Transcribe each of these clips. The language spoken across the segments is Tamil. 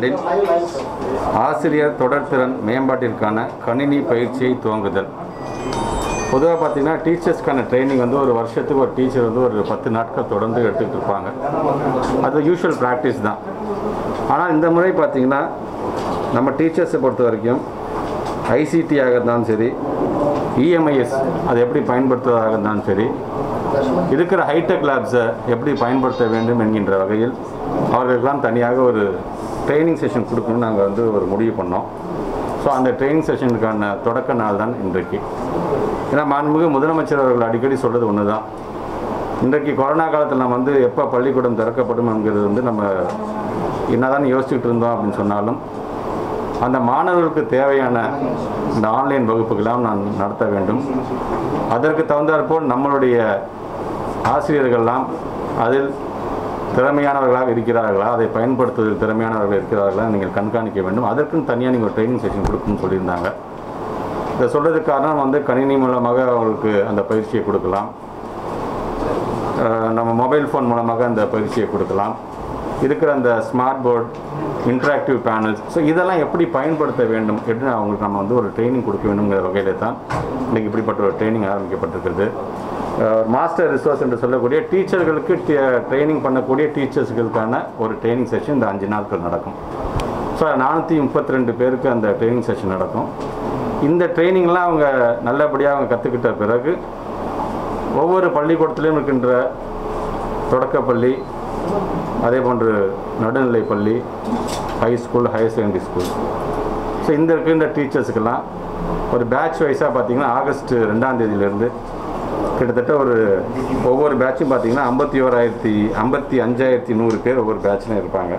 ஆசிரியர் தொடர்திறன் மேம்பாட்டிற்கான கணினி பயிற்சியை துவங்குதல் பொதுவாக பார்த்தீங்கன்னா டீச்சர்ஸ்க்கான ட்ரைனிங் வந்து ஒரு வருஷத்துக்கு ஒரு டீச்சர் வந்து ஒரு பத்து நாட்கள் தொடர்ந்து எடுத்துக்கிட்டு இருப்பாங்க அது யூஷுவல் ப்ராக்டிஸ் தான் ஆனால் இந்த முறை பார்த்தீங்கன்னா நம்ம டீச்சர்ஸை பொறுத்த வரைக்கும் ஐசிடியாக இருந்தாலும் சரி இஎம்ஐஎஸ் அதை எப்படி பயன்படுத்துவதாக இருந்தாலும் சரி இருக்கிற ஹைடெக் லேப்ஸை எப்படி பயன்படுத்த வேண்டும் என்கின்ற வகையில் அவர்களுக்கெல்லாம் தனியாக ஒரு ட்ரைனிங் செஷன் கொடுக்கணும்னு நாங்கள் வந்து ஒரு முடிவு பண்ணோம் ஸோ அந்த ட்ரைனிங் செஷனுக்கான தொடக்க நாள் தான் இன்றைக்கு ஏன்னா மாண்புமிகு முதலமைச்சர் அவர்கள் அடிக்கடி சொல்கிறது ஒன்று தான் இன்றைக்கு கொரோனா காலத்தில் நம்ம வந்து எப்போ பள்ளிக்கூடம் திறக்கப்படும் என்கிறது வந்து நம்ம என்னதான் யோசிச்சுட்டு இருந்தோம் அப்படின்னு சொன்னாலும் அந்த மாணவர்களுக்கு தேவையான இந்த ஆன்லைன் வகுப்புகளாம் நான் நடத்த வேண்டும் அதற்கு தகுந்தாற்போல் நம்மளுடைய ஆசிரியர்கள்லாம் அதில் திறமையானவர்களாக இருக்கிறார்களா அதை பயன்படுத்துவதில் திறமையானவர்கள் இருக்கிறார்களா நீங்கள் கண்காணிக்க வேண்டும் அதற்கும் தனியாக நீங்கள் ட்ரைனிங் செஷன் கொடுக்கணும்னு சொல்லியிருந்தாங்க இதை சொல்கிறதுக்கு காரணம் வந்து கணினி மூலமாக அவங்களுக்கு அந்த பயிற்சியை கொடுக்கலாம் அஹ் நம்ம மொபைல் ஃபோன் மூலமாக அந்த பயிற்சியை கொடுக்கலாம் இருக்கிற அந்த smart board interactive panels so இதெல்லாம் எப்படி பயன்படுத்த வேண்டும் என்று அவங்களுக்கு நம்ம வந்து ஒரு ட்ரைனிங் கொடுக்க வேண்டுங்கிற வகையில் தான் இன்றைக்கி இப்படிப்பட்ட ஒரு ட்ரைனிங் ஆரம்பிக்கப்பட்டிருக்கிறது மாஸ்டர் ரிசோர்ஸ் என்று சொல்லக்கூடிய டீச்சர்களுக்கு ட்ரைனிங் பண்ணக்கூடிய டீச்சர்ஸ்களுக்கான ஒரு ட்ரைனிங் செஷன் இந்த அஞ்சு நாட்கள் நடக்கும் ஸோ நானூற்றி முப்பத்தி ரெண்டு பேருக்கு அந்த ட்ரைனிங் செஷன் நடக்கும் இந்த ட்ரைனிங்லாம் அவங்க நல்லபடியாக அவங்க கற்றுக்கிட்ட பிறகு ஒவ்வொரு பள்ளிக்கூடத்திலையும் இருக்கின்ற தொடக்கப்பள்ளி அதே போன்று நடுநிலைப் பள்ளி high school higher secondary school so இந்த இருக்கின்ற டீச்சர்ஸுக்கெல்லாம் ஒரு பேட்ச் வைஸாக பார்த்தீங்கன்னா ஆகஸ்ட் ரெண்டாம் தேதியிலேருந்து கிட்டத்தட்ட ஒரு ஒவ்வொரு பேட்சும் பார்த்தீங்கன்னா ஐம்பத்தி ஓராயிரத்தி ஐம்பத்தி அஞ்சாயிரத்தி நூறு பேர் ஒவ்வொரு பேட்ச்லையும் இருப்பாங்க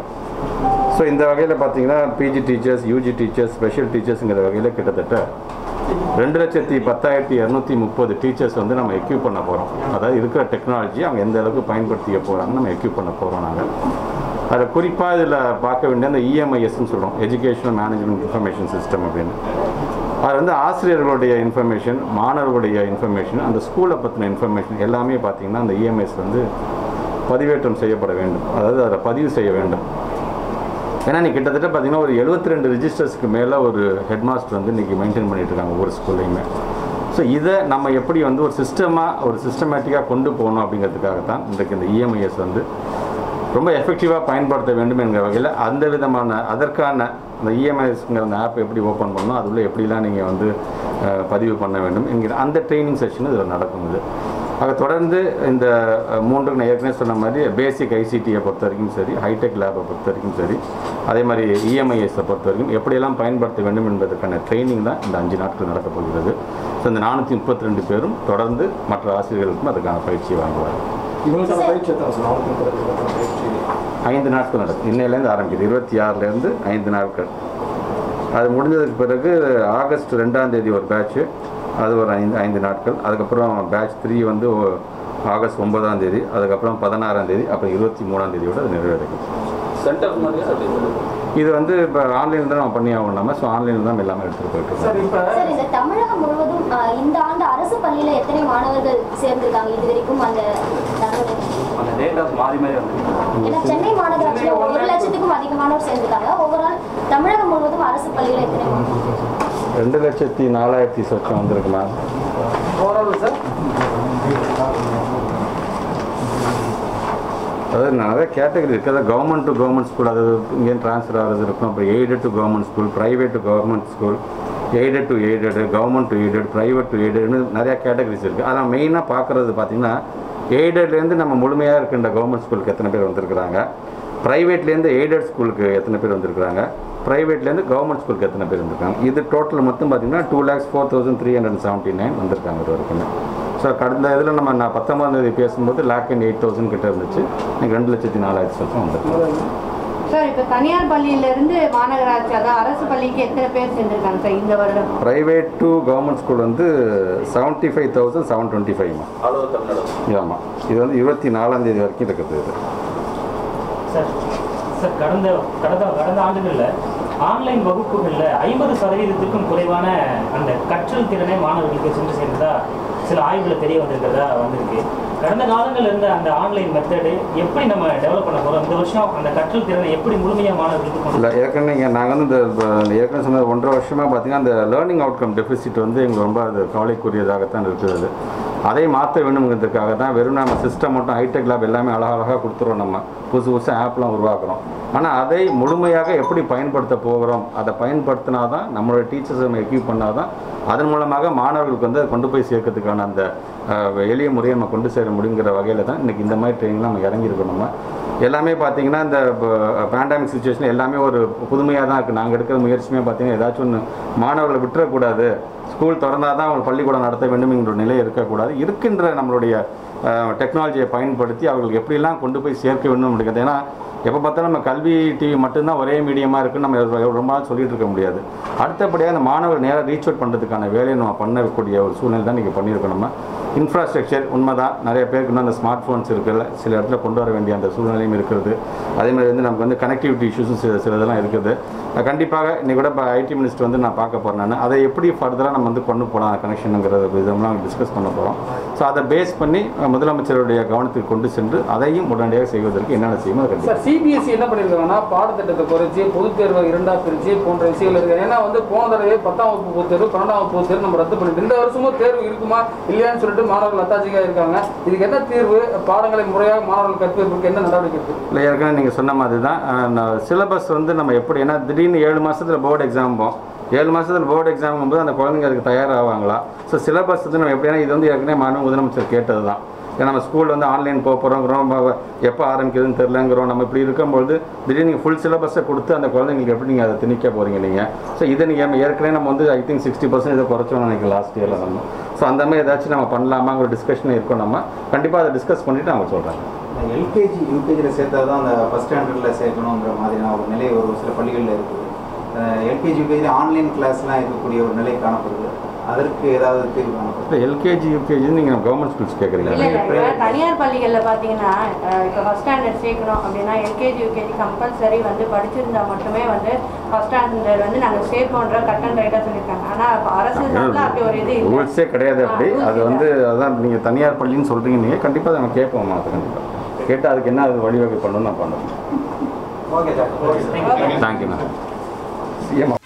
ஸோ இந்த வகையில் பார்த்தீங்கன்னா PG teachers UG teachers special டீச்சர்ஸுங்கிற வகையில் கிட்டத்தட்ட ரெண்டு லட்சத்தி பத்தாயிரத்தி இரநூத்தி முப்பது டீச்சர்ஸ் வந்து நம்ம எக்யூப் பண்ண போகிறோம் அதாவது இருக்கிற டெக்னாலஜி அவங்க எந்த அளவுக்கு பயன்படுத்திக்க போகிறாங்கன்னு நம்ம எக்யூப் பண்ண போகிறோம் நாங்கள் அதில் குறிப்பாக இதில் பார்க்க வேண்டிய அந்த இஎம்ஐஎஸ்ன்னு சொல்கிறோம் எஜுகேஷனல் மேனேஜ்மெண்ட் இன்ஃபர்மேஷன் சிஸ்டம் அப்படின்னு அது வந்து ஆசிரியர்களுடைய இன்ஃபர்மேஷன் மாணவர்களுடைய இன்ஃபர்மேஷன் அந்த ஸ்கூலை பற்றின இன்ஃபர்மேஷன் எல்லாமே பார்த்திங்கன்னா அந்த இஎம்ஐஸ் வந்து பதிவேற்றம் செய்யப்பட வேண்டும் அதாவது அதில் பதிவு செய்ய வேண்டும் ஏன்னா நீ கிட்டத்தட்ட பார்த்தீங்கன்னா ஒரு 72 ரெண்டு ரிஜிஸ்டர்ஸ்க்கு மேலே ஒரு ஹெட் மாஸ்டர் வந்து இன்றைக்கி மெயின்டைன் பண்ணிட்டு இருக்காங்க ஒவ்வொரு ஸ்கூல்லையுமே ஸோ இதை நம்ம எப்படி வந்து ஒரு சிஸ்டமாக ஒரு சிஸ்டமேட்டிக்காக கொண்டு போகணும் அப்படிங்கிறதுக்காக தான் இன்றைக்கு இந்த இஎம்ஐஎஸ் வந்து ரொம்ப எஃபெக்டிவாக பயன்படுத்த வேண்டும் என்கிற வகையில் அந்த விதமான அதற்கான அந்த இஎம்ஐஸ்ங்கிற அந்த ஆப் எப்படி ஓப்பன் பண்ணணும் அதுக்குள்ளே எப்படிலாம் நீங்கள் வந்து அஹ், பதிவு பண்ண வேண்டும் என்கிற அந்த ட்ரைனிங் செஷன் இதில் நடக்கும் இது ஆக தொடர்ந்து இந்த அஹ், மூன்று நான் ஏற்கனவே சொன்ன மாதிரி பேசிக் ஐசிடியை பொறுத்த வரைக்கும் சரி ஹைடெக் லேபை பொறுத்த வரைக்கும் சரி அதே மாதிரி இஎம்ஐஎஸை பொறுத்த வரைக்கும் எப்படியெல்லாம் பயன்படுத்த வேண்டும் என்பதற்கான ட்ரைனிங் தான் இந்த அஞ்சு நாட்கள் நடக்கப் போகிறது ஸோ இந்த நானூற்றி முப்பத்தி ரெண்டு பேரும் தொடர்ந்து மற்ற ஆசிரியர்களுக்கும் அதுக்கான பயிற்சியை வாங்குவார்கள் இவங்களுக்கான பயிற்சி எத்தனை சார் நானூற்றி முப்பது பேருக்கான பயிற்சி ஐந்து நாட்கள் நடக்கும் இன்னையிலேருந்து ஆரம்பிக்குது இருபத்தி ஆறுலேருந்து ஐந்து நாட்கள் அது முடிஞ்சதுக்கு பிறகு ஆகஸ்ட் ரெண்டாம் தேதி ஒரு பேட்ச்சு அது ஒரு ஐந்து ஐந்து நாட்கள் அதுக்கப்புறம் பேட்ச் த்ரீ வந்து ஒ- ஆகஸ்ட் ஒன்பதாம் தேதி அதுக்கப்புறம் பதினாறாம் தேதி அப்புறம் இருபத்தி மூணாம் தேதியோட அது நிறைவடைக்கும் சென்டர் மாதிரியா அப்படி இது வந்து இப்போ ஆன்லைனில் தான் நம்ம பண்ணி ஆகணும் நம்ம ஸோ ஆன்லைனில் தான் எல்லாமே எடுத்துகிட்டு போயிட்டு இருக்கோம் சார் இப்போ சார் இந்த தமிழகம் முழுவதும் ஆ, இந்த ஆண்டு அரசு பள்ளியில எத்தனை மாணவர்கள் சேர்ந்திருக்காங்க இது வரைக்கும் அந்த தகவல் அந்த டேட்டாஸ் மாறி மாறி வந்து ஏன்னா சென்னை மாநகராட்சியில ஒரு லட்சத்துக்கும் அதிகமானோர் சேர்ந்திருக்காங்க ஓவரால் தமிழகம் முழுவதும் அரசு பள்ளியில எத்தனை மாணவர்கள் ரெண்டு லட்சத்தி நாலாயிரத்தி சொச்சம் வந்திருக்குமா ஓவரால் சார் அதாவது நிறைய கேட்டகரி இருக்குது அதாவது கவர்மெண்ட் டு கவர்மெண்ட் ஸ்கூல் அதாவது இங்கேயும் ட்ரான்ஸ்ஃபர் ஆகிறது இருக்கும் அப்புறம் aided to government school private to government school aided to aided government to aided private to எய்டட்னு நிறையா கேட்டகரிஸ் இருக்குது ஆனால் மெயினாக பார்க்குறது பார்த்திங்கன்னா எய்டட்லேருந்து நம்ம முழுமையாக இருக்கின்ற கவர்மெண்ட் ஸ்கூலுக்கு எத்தனை பேர் வந்திருக்கிறாங்க ப்ரைவேட்லேருந்து எய்டட் ஸ்கூலுக்கு எத்தனை பேர் வந்திருக்கிறாங்க ப்ரைவேட்லேருந்து கவர்மெண்ட் ஸ்கூலுக்கு எத்தனை பேர் வந்திருக்காங்க இது டோட்டல் மொத்தம் பார்த்திங்கன்னா two lakhs four thousand three hundred seventy nine வந்திருக்காங்க இது வரைக்குமே ஸோ கடந்த இதில் நம்ம நான் பத்தொம்பதாம் தேதி பேசும்போது லேக் அண்ட் எயிட் தௌசண்ட் கிட்ட இருந்துச்சு இன்னைக்கு ரெண்டு லட்சத்தி நாலாயிரத்தி சொச்சம் வந்திருக்கு சார் இப்போ தனியார் பள்ளியிலிருந்து மாநகராட்சி அதாவது அரசு பள்ளிக்கு எத்தனை பேர் சேர்ந்திருக்காங்க சார் இந்த வருடம் ப்ரைவேட் டு கவர்மெண்ட் ஸ்கூல் வந்து seventy five thousand seven twenty ஃபைவ்மா அளவு தமிழ்நாடு ஆமாம் இது வந்து இருபத்தி நாலாம் தேதி வரைக்கும் இருக்குது இது சார் சார் கடந்த கடந்த கடந்த ஆண்டுகளில் ஆன்லைன் வகுப்புகளில் ஐம்பது சதவீதத்திற்கும் குறைவான அந்த கற்றல் திறனை மாணவர்களுக்கு சென்று சேர்ந்ததா சில ஆய்வுகள் தெரிய வந்திருக்கிறதா வந்திருக்கு கடந்த காலங்கள்ல இருந்த அந்த ஆன்லைன் மெத்தடு எப்படி நம்ம டெவலப் பண்ண போறோம் இந்த வருஷம் அந்த கற்றல் திறனை எப்படி முழுமையா மாணவர்களுக்கு கொண்டு இல்லை ஏற்கனவே இங்கே நாங்கள் வந்து இந்த இப்ப இந்த ஏற்கனவே சொன்ன ஒன்றரை வருஷமாக பார்த்தீங்கன்னா அந்த லேர்னிங் அவுட்கம் டெபிசிட் வந்து எங்களுக்கு ரொம்ப அது கவலைக்குரியதாகத்தான் இருக்குது அது. அதை மாற்ற வேணுங்கிறதுக்காக தான் வெறும் நம்ம சிஸ்டம் மட்டும் ஹைடெக் லேப் எல்லாமே அழகழகாக கொடுத்துறோம் நம்ம புதுசு புதுசாக ஆப்லாம் உருவாக்குறோம் ஆனால் அதை முழுமையாக எப்படி பயன்படுத்த போகிறோம் அதை பயன்படுத்தினா தான் நம்மளோட டீச்சர்ஸ் நம்ம எக்யூப் பண்ணால் தான் அதன் மூலமாக மாணவர்களுக்கு வந்து அதை கொண்டு போய் சேர்க்கறதுக்கான அந்த அஹ், எளிய முறையை நம்ம கொண்டு சேர முடியுங்கிற வகையில் தான் இன்றைக்கி இந்த மாதிரி ட்ரைனிங்லாம் நம்ம இறங்கியிருக்கோம் நம்ம எல்லாமே பார்த்தீங்கன்னா இந்த பேண்டமிக் சுச்சுவேஷன் எல்லாமே ஒரு புதுமையாக தான் இருக்குது நாங்கள் எடுக்கிற முயற்சியுமே பார்த்தீங்கன்னா ஏதாச்சும் ஒன்று மாணவர்களை விட்டுறக்கூடாது ஸ்கூல் திறந்தால் தான் அவங்க பள்ளிக்கூடம் நடத்த வேண்டும் என்கிற நிலை இருக்கக்கூடாது இருக்கின்ற நம்மளுடைய டெக்னாலஜியை பயன்படுத்தி அவர்களுக்கு எப்படிலாம் கொண்டு போய் சேர்க்க வேண்டும் அப்படிங்கிறது ஏன்னா எப்போ பார்த்தாலும் நம்ம கல்வி டிவி மட்டும்தான் ஒரே மீடியமாக இருக்குன்னு நம்ம ரொம்ப நாள் சொல்லிட்டு இருக்க முடியாது அடுத்தபடியாக அந்த மாணவர் நேராக ரீச் அவுட் பண்ணுறதுக்கான வேலையை நம்ம பண்ணக்கூடிய ஒரு சூழ்நிலை தான் இன்றைக்கி பண்ணியிருக்கோம் நம்ம இன்ஃப்ராஸ்ட்ரக்சர் உண்மைதான் நிறைய பேருக்கு இன்னும் அந்த ஸ்மார்ட் ஃபோன்ஸ் இருக்குல்ல சில இடத்துல கொண்டு வர வேண்டிய அந்த சூழ்நிலையும் இருக்கிறது அதே மாதிரி வந்து நமக்கு வந்து கனெக்டிவிட்டி இஷ்யூஸும் சில சில இதெல்லாம் இருக்குது அஹ் கண்டிப்பாக இன்னைக்கு கூட இப்போ ஐடி மினிஸ்டர் வந்து நான் பார்க்க போகிறேன் நான் அதை எப்படி ஃபர்தராக நம்ம வந்து கொண்டு போகலாம் கனெக்ஷனுங்கிற விதம்லாம் டிஸ்கஸ் பண்ண போகிறோம் ஸோ அதை பேஸ் பண்ணி அஹ் முதலமைச்சருடைய கவனத்துக்கு கொண்டு சென்று அதையும் உடனடியாக செய்வதற்கு என்னென்ன செய்யுமோ அதை கண்டிப்பாக சார் சிபிஎஸ்சி என்ன பண்ணியிருக்காங்கன்னா பாடத்திட்டத்தை குறைச்சி பொதுத் தேர்வை இரண்டா பிரிச்சு போன்ற விஷயங்கள் இருக்கு ஏன்னா வந்து போன தடவை பத்தாம் வகுப்பு பொதுத் தேர்வு பன்னெண்டாம் வகுப்பு பொதுத் தேர்வு நம்ம ரத்து பண்ணிட்டு இந்த வருஷமும் தேர்வு இருக்குமா இல்லையான்னு சொல்லிட்டு மாணவர்கள் அத்தாச்சிக்காக இருக்காங்க இதுக்கு என்ன தீர்வு பாடங்களை முறையாக மாணவர்கள் கற்பிப்பதற்கு என்ன நடவடிக்கை இருக்கு இல்லை ஏற்கனவே நீங்கள் சொன்ன மாதிரி தான் சிலபஸ் வந்து நம்ம எப்படி ஏன்னா திடீர்னு ஏழு மாதத்தில் போர்டு எக்ஸாம் போம் ஏழு மாதத்தில் போர்டு எக்ஸாம் போது அந்த குழந்தைங்க அதுக்கு தயாராவாங்களா ஸோ சிலபஸ் வந்து நம்ம எப்படின்னா இது வந்து ஏற்கனவே மாணவ முதலமைச்சர் கேட்டது தான் ஏன்னா நம்ம ஸ்கூல் வந்து ஆன்லைன் போக போகிறோங்கிறோம் எப்போ ஆரம்பிக்குதுன்னு தெரிலங்கிறோம் நம்ம இப்படி இருக்கும்பொழுது திடீர்னு நீங்கள் ஃபுல் சிலபஸை கொடுத்து அந்த குழந்தைங்களுக்கு எப்படி நீங்கள் அதை திணிக்க போகிறீங்க நீங்கள் ஸோ இதை நீங்கள் ஏற்கனவே நம்ம வந்து ஐ திங்க் சிக்ஸ்டி பர்சன்ட் இதை குறைச்சோம்னு நினைக்கிறேன் லாஸ்ட் இயரில் நம்ம ஸோ அந்த மாதிரி ஏதாச்சும் நம்ம பண்ணலாமாங்கிற டிஸ்கஷன் இருக்கும் நம்ம கண்டிப்பாக அதை டிஸ்கஸ் பண்ணிவிட்டு அவங்க சொல்கிறாங்க எல்கேஜி யூகேஜியில் சேர்த்தா தான் அந்த ஃபஸ்ட் ஸ்டாண்டர்டில் சேர்க்கணுங்கிற மாதிரியான ஒரு நிலை ஒரு சில பள்ளிகளில் இருக்குது எல்கேஜி யூகேஜியில் ஆன்லைன் கிளாஸ்லாம் இருக்கக்கூடிய ஒரு நிலை காணப்படுது அதற்கு ஏதாவது தீர்வு காணப்படுது இல்லை எல்கேஜி யூகேஜி நீங்கள் கவர்மெண்ட் ஸ்கூல்ஸ் கேட்குறீங்க இல்ல இல்ல இப்ப தனியார் பள்ளிகள்ல பாத்தீங்கன்னா அஹ், இப்ப ஃபர்ஸ்ட் ஸ்டாண்டர்ட் சேர்க்கணும் அப்படின்னா எல்கேஜி யூகேஜி கம்பல்சரி வந்து படிச்சிருந்தா மட்டுமே வந்து ஃபர்ஸ்ட் ஸ்டாண்டர்ட் வந்து நாங்க சேர்ப்போன்ற கட் அண்ட் ரைட்டா சொல்லியிருக்காங்க ஆனா இப்ப அரசு தரப்புல அப்படி ஒரு இது இல்ல ரூல்ஸே கிடையாது அப்படி ஆ, rules அது இல்ல. வந்து அதான் நீங்கள் தனியார் பள்ளின்னு சொல்கிறீங்க நீங்கள் கண்டிப்பாக நம்ம கேட்போம் அது கண்டிப்பாக கேட்டு அதுக்கு என்ன அது வழிவகை பண்ணணும் நான் பண்ணுறோம் ஓகே சார் ஓகே தேங்க்யூண்ணா சிஎம்